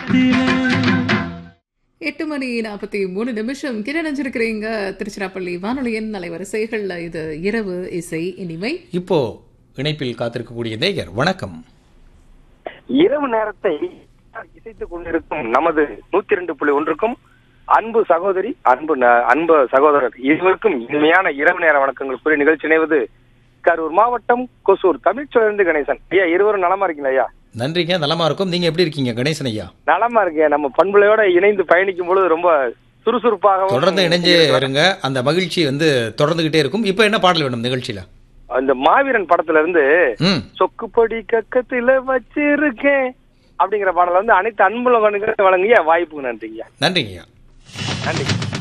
நேரத்திலே எட்டு மணி நாற்பத்தி மூணு நிமிஷம் கிரணிஞ்சிருக்கிறீங்க திருச்சிராப்பள்ளி வானொலியின் அலைவரிசைகள்ல இது இரவு இசை இனிமை இப்போ இணைப்பில் காத்திருக்கக்கூடிய நேயர் வணக்கம் இரவு நேரத்தை இசைத்துக் கொண்டிருக்கும் நமது நூத்தி ரெண்டு புள்ளி ஒன்றுக்கும் அன்பு சகோதரி அன்பு ந- அன்பு சகோதரர் இருவருக்கும் இனிமையான இரவு நேர வணக்கங்கள் கூறிய நிகழ்ச்சி இணைவது கரூர் மாவட்டம் கொசூர் தமிழ்ச்சோழந்து கணேசன் ஐயா இருவரும் நலமா இருக்கீங்களா ஐயா நன்றிங்க நலமா இருக்கும் நீங்க எப்படி இருக்கீங்க கணேசன் ஐயா நலமா இருக்கேன் நம்ம பண்புலையோட இணைந்து பயணிக்கும் பொழுது ரொம்ப சுறுசுறுப்பாக தொடர்ந்து இணைஞ்சே இருங்க அந்த மகிழ்ச்சி வந்து தொடர்ந்துகிட்டே இருக்கும் இப்போ என்ன பாடல் வேணும் நிகழ்ச்சியில அந்த மாவீரன் படத்துல இருந்து ம் சொக்குப்படி கக்கத்துல வச்சிருக்கேன் அப்படிங்கிற பாடல வந்து அனைத்து அன்புல வழங்கிய வாய்ப்புக்கு நன்றிங்க நன்றிங்க ஐயா நன்றி